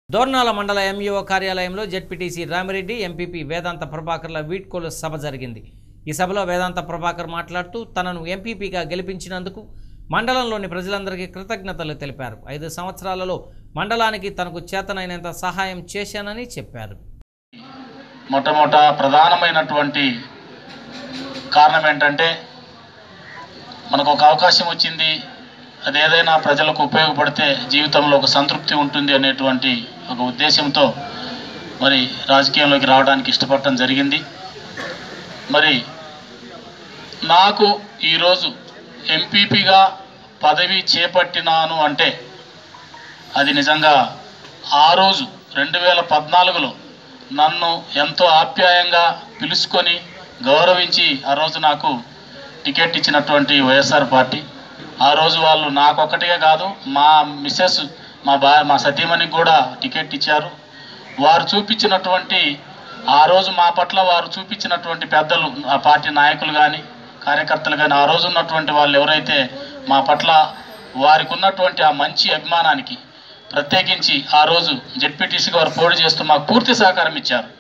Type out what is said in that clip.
దోర్నాల మండల ఎంఈఓ కార్యాలయంలో ZPTC Ramireddy MPP Vedantha ప్రభాకర్ల వీడ్కోలు సభ జరిగింది ఈ సభలో వేదాంత ప్రభాకర్ మాట్లాడుతూ తనను ఎంపీపీగా గెలిపించినందుకు మండలంలోని ప్రజలందరికీ కృతజ్ఞతలు తెలిపారు ఐదు సంవత్సరాలలో మండలానికి తనకు చేతనైనంత సహాయం చేశానని చెప్పారు మొట్టమొదట ప్రధానమైనటువంటి కారణం ఏంటంటే మనకు ఒక అవకాశం వచ్చింది అది ఏదైనా ప్రజలకు ఉపయోగపడితే జీవితంలో ఒక సంతృప్తి ఉంటుంది అనేటువంటి ఒక ఉద్దేశంతో మరి రాజకీయంలోకి రావడానికి ఇష్టపడటం జరిగింది మరి నాకు ఈరోజు ఎంపీపీగా పదవి చేపట్టినాను అంటే అది నిజంగా ఆ రోజు రెండు వేల పద్నాలుగులో నన్ను ఎంతో ఆప్యాయంగా పిలుచుకొని గౌరవించి ఆ రోజు నాకు టికెట్ ఇచ్చినటువంటి వైఎస్ఆర్ పార్టీ ఆ రోజు వాళ్ళు నాకొక్కటిగా కాదు మా మిస్సెస్ మా బా మా సతీమణికి కూడా టికెట్ ఇచ్చారు వారు చూపించినటువంటి ఆ రోజు మా పట్ల వారు చూపించినటువంటి పెద్దలు ఆ పార్టీ నాయకులు కానీ కార్యకర్తలు కానీ ఆ రోజు ఉన్నటువంటి వాళ్ళు ఎవరైతే మా పట్ల వారికి ఉన్నటువంటి ఆ మంచి అభిమానానికి ప్రత్యేకించి ఆ రోజు జెడ్పీటీసీ వారు పోటీ చేస్తూ మాకు పూర్తి సహకారం ఇచ్చారు